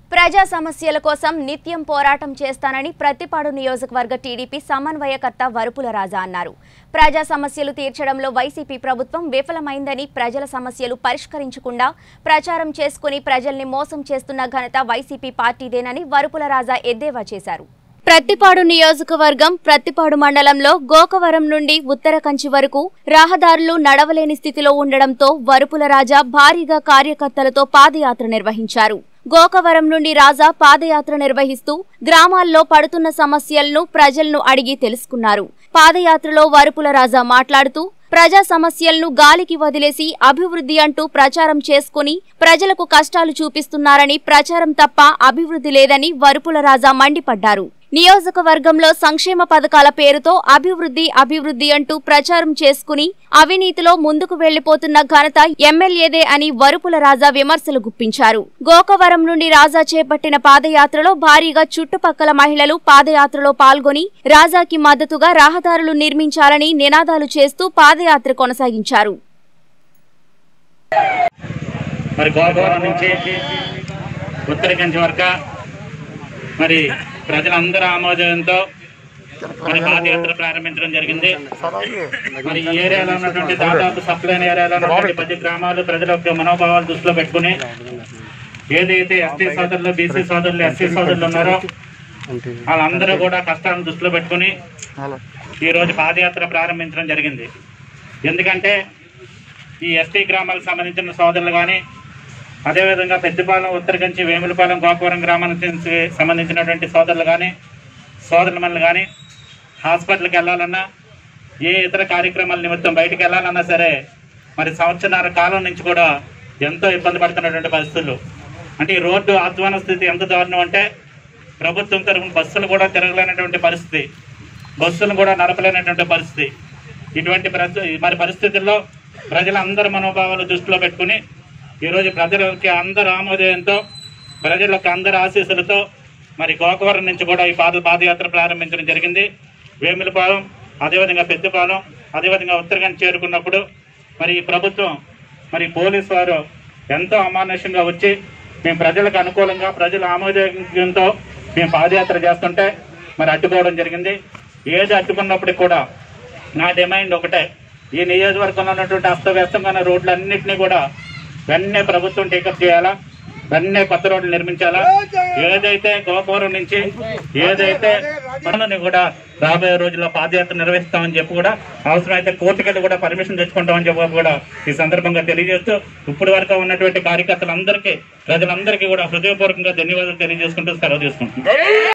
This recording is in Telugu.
ప్రజా సమస్యల కోసం నిత్యం పోరాటం చేస్తానని ప్రతిపాడు నియోజకవర్గ టీడీపీ సమన్వయకర్త వరుపుల రాజా అన్నారు ప్రజా సమస్యలు తీర్చడంలో వైసీపీ ప్రభుత్వం విఫలమైందని ప్రజల సమస్యలు పరిష్కరించకుండా ప్రచారం చేసుకుని ప్రజల్ని మోసం చేస్తున్న ఘనత వైసీపీ పార్టీదేనని వరుపుల రాజా ఎద్దేవా చేశారు ప్రత్తిపాడు నియోజకవర్గం ప్రత్తిపాడు మండలంలో గోకవరం నుండి ఉత్తర కంచి వరకు రహదారులు నడవలేని స్థితిలో ఉండడంతో వరుపుల రాజా భారీగా కార్యకర్తలతో పాదయాత్ర నిర్వహించారు గోకవరం నుండి రాజా పాదయాత్ర నిర్వహిస్తూ గ్రామాల్లో పడుతున్న సమస్యలను ప్రజలను అడిగి తెలుసుకున్నారు పాదయాత్రలో వరుపుల రాజా మాట్లాడుతూ ప్రజా సమస్యలను గాలికి వదిలేసి అభివృద్ధి అంటూ ప్రచారం చేసుకుని ప్రజలకు కష్టాలు చూపిస్తున్నారని ప్రచారం తప్ప అభివృద్ధి లేదని వరుపుల రాజా మండిపడ్డారు నియోజకవర్గంలో సంక్షేమ పథకాల పేరుతో అభివృద్ధి అభివృద్ధి అంటూ ప్రచారం చేసుకుని అవినీతిలో ముందుకు వెళ్లిపోతున్న ఘనత ఎమ్మెల్యేదే అని వరుపుల రాజా విమర్శలు గుప్పించారు గోకవరం నుండి రాజా చేపట్టిన పాదయాత్రలో భారీగా చుట్టుపక్కల మహిళలు పాదయాత్రలో పాల్గొని రాజాకి మద్దతుగా రహదారులు నిర్మించాలని నినాదాలు చేస్తూ పాదయాత్ర కొనసాగించారు మరి గోదావరి నుంచి ఉత్తరకంచి వరకు మరి ప్రజలందరూ ఆమోదంతో మరి పాదయాత్ర ప్రారంభించడం జరిగింది మరి ఈ ఏరియాలో ఉన్నటువంటి దాదాపు సప్లైన్ ఏరియాలో ఉన్నటువంటి పది గ్రామాలు ప్రజల యొక్క మనోభావాలు దృష్టిలో పెట్టుకుని ఏదైతే ఎస్టీ సోదరులు బీసీ సోదరులు ఎస్సీ సోదరులు ఉన్నారో వాళ్ళందరూ కూడా కష్టాలను దృష్టిలో పెట్టుకుని ఈ రోజు పాదయాత్ర ప్రారంభించడం జరిగింది ఎందుకంటే ఈ ఎస్టీ గ్రామాలకు సంబంధించిన సోదరులు కానీ అదేవిధంగా పెద్దపాలెం ఉత్తరగంచి వేములపాలెం గోకవరం గ్రామానికి సంబంధించినటువంటి సోదరులు కానీ సోదరులమల్ని కానీ హాస్పిటల్కి వెళ్ళాలన్నా ఏ ఇతర కార్యక్రమాల నిమిత్తం బయటికి వెళ్ళాలన్నా సరే మరి సంవత్సరాల కాలం నుంచి కూడా ఎంతో ఇబ్బంది పడుతున్నటువంటి పరిస్థితులు అంటే ఈ రోడ్డు ఆధ్వాన స్థితి ఎంత దారుణం అంటే ప్రభుత్వం తరఫున బస్సులు కూడా తిరగలేనటువంటి పరిస్థితి బస్సులు కూడా నడపలేనటువంటి పరిస్థితి ఇటువంటి పరిస్థితి మరి పరిస్థితుల్లో ప్రజలందరి మనోభావాలు దృష్టిలో పెట్టుకుని ఈరోజు ప్రజలకి అందరి ఆమోదంతో ప్రజల యొక్క అందరి ఆశీస్సులతో మరి గోకవరం నుంచి కూడా ఈ పాద పాదయాత్ర ప్రారంభించడం జరిగింది వేములపాలెం అదేవిధంగా పెద్దపాలెం అదేవిధంగా ఉత్తరగంజ్ చేరుకున్నప్పుడు మరి ఈ ప్రభుత్వం మరి పోలీసు వారు ఎంతో అమానుషంగా వచ్చి మేము ప్రజలకు అనుకూలంగా ప్రజల ఆమోదంతో మేము పాదయాత్ర చేస్తుంటే మరి అడ్డుకోవడం జరిగింది ఏది అడ్డుకున్నప్పటికి కూడా నా డిమాండ్ ఒకటే ఈ నియోజకవర్గంలో ఉన్నటువంటి అస్తవ్యస్తంగా ఉన్న రోడ్లన్నింటినీ కూడా వెంటనే ప్రభుత్వం టేకప్ చేయాలా వెంటనే కొత్త రోడ్లు నిర్మించాలా ఏదైతే గోకవరం నుంచి ఏదైతే పనులని కూడా రాబోయే రోజుల్లో పాదయాత్ర నిర్వహిస్తామని చెప్పి కూడా అవసరమైతే కోర్టుకెళ్ళి కూడా పర్మిషన్ తెచ్చుకుంటామని చెప్పి కూడా ఈ సందర్భంగా తెలియజేస్తూ ఇప్పటి వరకు ఉన్నటువంటి కార్యకర్తలందరికీ ప్రజలందరికీ కూడా హృదయపూర్వకంగా ధన్యవాదాలు తెలియజేసుకుంటూ సెలవు తీసుకుంటున్నాం